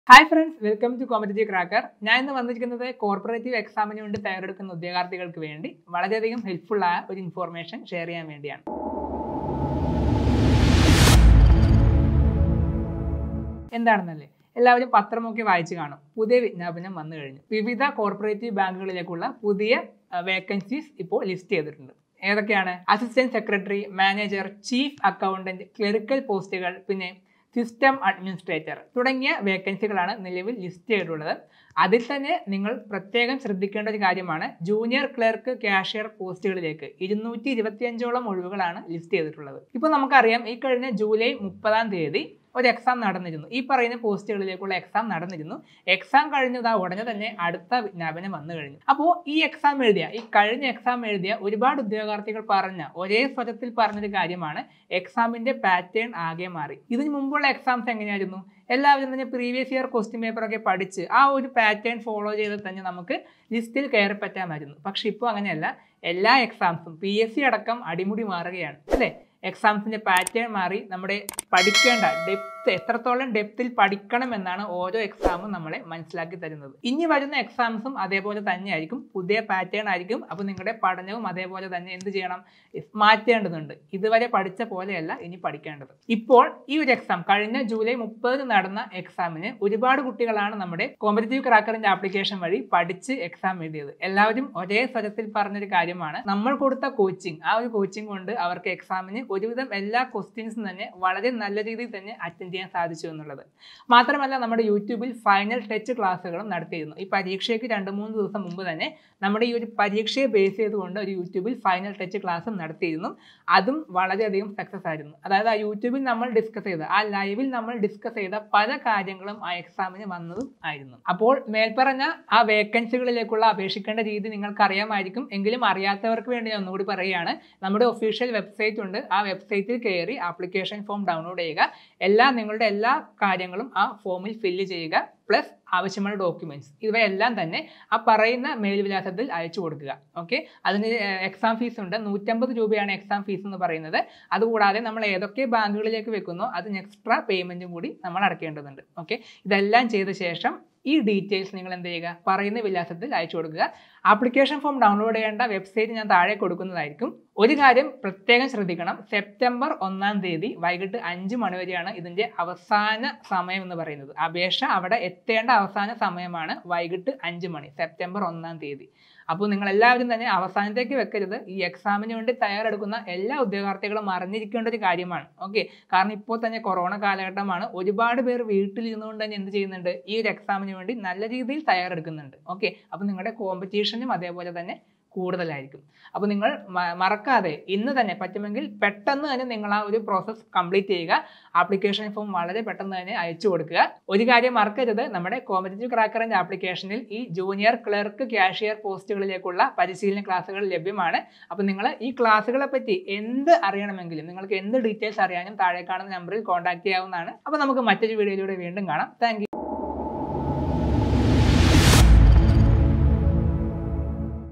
hi friends welcome to competitive cracker ഞാൻ ഇന്ന് വന്നിരിക്കുന്നത് കോർപ്പറേറ്റീവ് എക്സാമിന് വേണ്ടി തയ്യാറെടുക്കുന്ന ഉദ്യോഗാർത്ഥികൾക്ക് വേണ്ടി വളരെയധികം ഹെൽപ്ഫുൾ ആയ ഒരു ഇൻഫോർമേഷൻ ഷെയർ ചെയ്യാൻ വേണ്ടിയാണ് എന്താണെന്നല്ലേ എല്ലാവരും പത്രമൊക്കെ വായിച്ചു കാണും പുതിയ വിജ്ഞാപനം വന്നു കഴിഞ്ഞു വിവിധ കോർപ്പറേറ്റീവ് ബാങ്കുകളിലേക്കുള്ള പുതിയ വേക്കൻസീസ് ഇപ്പോൾ ലിസ്റ്റ് ചെയ്തിട്ടുണ്ട് ഏതൊക്കെയാണ് assistant secretary manager chief accountant clerical പോസ്റ്റുകൾ പിന്നെ സിസ്റ്റം അഡ്മിനിസ്ട്രേറ്റർ തുടങ്ങിയ വേക്കൻസികളാണ് നിലവിൽ ലിസ്റ്റ് ചെയ്തിട്ടുള്ളത് അതിൽ തന്നെ നിങ്ങൾ പ്രത്യേകം ശ്രദ്ധിക്കേണ്ട ഒരു കാര്യമാണ് ജൂനിയർ ക്ലർക്ക് കാഷ്യർ പോസ്റ്റുകളിലേക്ക് ഇരുന്നൂറ്റി ഇരുപത്തിയഞ്ചോളം ഒഴിവുകളാണ് ലിസ്റ്റ് ചെയ്തിട്ടുള്ളത് ഇപ്പോൾ നമുക്കറിയാം ഈ കഴിഞ്ഞ ജൂലൈ മുപ്പതാം തീയതി ഒരു എക്സാം നടന്നിരുന്നു ഈ പറയുന്ന പോസ്റ്റുകളിലേക്കുള്ള എക്സാം നടന്നിരുന്നു എക്സാം കഴിഞ്ഞതാ ഉടനെ തന്നെ അടുത്ത വിജ്ഞാപനം വന്നു കഴിഞ്ഞു അപ്പോൾ ഈ എക്സാം എഴുതിയ ഈ കഴിഞ്ഞ എക്സാം എഴുതിയ ഒരുപാട് ഉദ്യോഗാർത്ഥികൾ പറഞ്ഞ ഒരേ സ്വരത്തിൽ പറഞ്ഞൊരു കാര്യമാണ് എക്സാമിന്റെ പാറ്റേൺ ആകെ മാറി ഇതിന് മുമ്പുള്ള എക്സാംസ് എങ്ങനെയായിരുന്നു എല്ലാവരും തന്നെ പ്രീവിയസ് ഇയർ ക്വസ്റ്റ്യൻ പേപ്പറൊക്കെ പഠിച്ച് ആ ഒരു പാറ്റേൺ ഫോളോ ചെയ്ത് തന്നെ നമുക്ക് ലിസ്റ്റിൽ കയറി പറ്റാമായിരുന്നു പക്ഷെ ഇപ്പോൾ അങ്ങനെയല്ല എല്ലാ എക്സാംസും പി എസ് സി അടക്കം അടിമുടി മാറുകയാണ് അല്ലേ എക്സാംസിന്റെ പാറ്റേൺ മാറി നമ്മുടെ പഠിക്കേണ്ട ഡെപ്ത് എത്രത്തോളം ഡെപ്തിൽ പഠിക്കണം എന്നാണ് ഓരോ എക്സാമും നമ്മളെ മനസ്സിലാക്കി തരുന്നത് ഇനി വരുന്ന എക്സാംസും അതേപോലെ തന്നെയായിരിക്കും പുതിയ പാറ്റേൺ ആയിരിക്കും അപ്പോൾ നിങ്ങളുടെ പഠനവും അതേപോലെ തന്നെ എന്ത് ചെയ്യണം മാറ്റേണ്ടതുണ്ട് ഇതുവരെ പഠിച്ച പോലെയല്ല ഇനി പഠിക്കേണ്ടത് ഇപ്പോൾ ഈ ഒരു എക്സാം കഴിഞ്ഞ ജൂലൈ മുപ്പതിന് നടന്ന എക്സാമിന് ഒരുപാട് കുട്ടികളാണ് നമ്മുടെ കോമ്പറ്റീവ് ക്രാക്കറിന്റെ ആപ്ലിക്കേഷൻ വഴി പഠിച്ച് എക്സാം എഴുതിയത് എല്ലാവരും ഒരേ സ്വരത്തിൽ പറഞ്ഞൊരു കാര്യമാണ് നമ്മൾ കൊടുത്ത കോച്ചിങ് ആ ഒരു കോച്ചിങ് കൊണ്ട് അവർക്ക് എക്സാമിന് ഒരുവിധം എല്ലാ ക്വസ്റ്റ്യൻസും തന്നെ വളരെ നല്ല രീതിയിൽ തന്നെ അറ്റൻഡ് ചെയ്യാൻ സാധിച്ചു എന്നുള്ളത് മാത്രമല്ല നമ്മുടെ യൂട്യൂബിൽ ഫൈനൽ ടച്ച് ക്ലാസ്സുകളും നടത്തിയിരുന്നു ഈ പരീക്ഷയ്ക്ക് രണ്ട് മൂന്ന് ദിവസം മുമ്പ് തന്നെ നമ്മുടെ ഈ ഒരു പരീക്ഷയെ ബേസ് ചെയ്തുകൊണ്ട് ഒരു യൂട്യൂബിൽ ഫൈനൽ ടച്ച് ക്ലാസ്സും നടത്തിയിരുന്നു അതും വളരെയധികം സക്സസ് ആയിരുന്നു അതായത് ആ യൂട്യൂബിൽ നമ്മൾ ഡിസ്കസ് ചെയ്ത ആ ലൈവിൽ നമ്മൾ ഡിസ്കസ് ചെയ്ത പല കാര്യങ്ങളും ആ എക്സാമിന് വന്നതും ആയിരുന്നു അപ്പോൾ മേൽപ്പറഞ്ഞ ആ വേക്കൻസികളിലേക്കുള്ള അപേക്ഷിക്കേണ്ട രീതി നിങ്ങൾക്ക് അറിയാമായിരിക്കും എങ്കിലും അറിയാത്തവർക്ക് വേണ്ടി ഞാൻ ഒന്നുകൂടി പറയുകയാണ് നമ്മുടെ ഒഫീഷ്യൽ വെബ്സൈറ്റ് ഉണ്ട് ആ വെബ്സൈറ്റിൽ കയറി ആപ്ലിക്കേഷൻ ഫോം ഡൗൺലോഡ് ചെയ്യുക എല്ലാ നിങ്ങളുടെ എല്ലാ കാര്യങ്ങളും ആ ഫോമിൽ ഫില്ല് ചെയ്യുക പ്ലസ് ആവശ്യമുള്ള ഡോക്യുമെന്റ്സ് ഇവയെല്ലാം തന്നെ ആ പറയുന്ന മെയിൽ വിലാസത്തിൽ അയച്ചു കൊടുക്കുക ഓക്കെ അതിന് എക്സാം ഫീസ് ഉണ്ട് നൂറ്റമ്പത് രൂപയാണ് എക്സാം ഫീസ് എന്ന് പറയുന്നത് അതുകൂടാതെ നമ്മൾ ഏതൊക്കെ ബാങ്കുകളിലേക്ക് വെക്കുന്നോ അതിന് എക്സ്ട്രാ പേയ്മെന്റും കൂടി നമ്മൾ അടയ്ക്കേണ്ടതുണ്ട് ഓക്കെ ഇതെല്ലാം ചെയ്ത ശേഷം ഈ ഡീറ്റെയിൽസ് നിങ്ങൾ എന്ത് ചെയ്യുക പറയുന്ന വിലാസത്തിൽ അയച്ചു കൊടുക്കുക ആപ്ലിക്കേഷൻ ഫോം ഡൗൺലോഡ് ചെയ്യേണ്ട വെബ്സൈറ്റ് ഞാൻ താഴെ കൊടുക്കുന്നതായിരിക്കും ഒരു കാര്യം പ്രത്യേകം ശ്രദ്ധിക്കണം സെപ്റ്റംബർ ഒന്നാം തീയതി വൈകിട്ട് അഞ്ച് മണി വരെയാണ് ഇതിന്റെ അവസാന സമയം എന്ന് പറയുന്നത് അപേക്ഷ അവിടെ എത്തേണ്ട അവസാന സമയമാണ് വൈകിട്ട് അഞ്ച് മണി സെപ്റ്റംബർ ഒന്നാം തീയതി അപ്പോൾ നിങ്ങൾ എല്ലാവരും തന്നെ അവസാനത്തേക്ക് വെക്കരുത് ഈ എക്സാമിന് വേണ്ടി തയ്യാറെടുക്കുന്ന എല്ലാ ഉദ്യോഗാർത്ഥികളും അറിഞ്ഞിരിക്കേണ്ട ഒരു കാര്യമാണ് ഓക്കെ കാരണം ഇപ്പോൾ തന്നെ കൊറോണ കാലഘട്ടമാണ് ഒരുപാട് പേർ വീട്ടിലിരുന്നുകൊണ്ട് തന്നെ എന്ത് ചെയ്യുന്നുണ്ട് ഈ ഒരു എക്സാമിന് വേണ്ടി നല്ല രീതിയിൽ തയ്യാറെടുക്കുന്നുണ്ട് ഓക്കെ അപ്പോൾ നിങ്ങളുടെ കോമ്പറ്റീഷനും അതേപോലെ തന്നെ കൂടുതലായിരിക്കും അപ്പോൾ നിങ്ങൾ മറക്കാതെ ഇന്ന് തന്നെ പറ്റുമെങ്കിൽ പെട്ടെന്ന് തന്നെ നിങ്ങൾ ആ ഒരു പ്രോസസ്സ് കംപ്ലീറ്റ് ചെയ്യുക ആപ്ലിക്കേഷൻ ഫോം വളരെ പെട്ടെന്ന് തന്നെ അയച്ചു കൊടുക്കുക ഒരു കാര്യം മറക്കരുത് നമ്മുടെ കോമ്പറ്റീവ് ക്രാക്കറിന്റെ ആപ്ലിക്കേഷനിൽ ഈ ജൂനിയർ ക്ലർക്ക് ക്യാഷിയർ പോസ്റ്റുകളിലേക്കുള്ള പരിശീലന ക്ലാസ്സുകൾ ലഭ്യമാണ് അപ്പോൾ നിങ്ങൾ ഈ ക്ലാസ്സുകളെ പറ്റി എന്ത് അറിയണമെങ്കിലും നിങ്ങൾക്ക് എന്ത് ഡീറ്റെയിൽസ് അറിയാനും താഴെ കാണുന്ന നമ്പറിൽ കോൺടാക്ട് ചെയ്യാവുന്നതാണ് അപ്പോൾ നമുക്ക് മറ്റൊരു വീഡിയോയിലൂടെ വീണ്ടും കാണാം താങ്ക്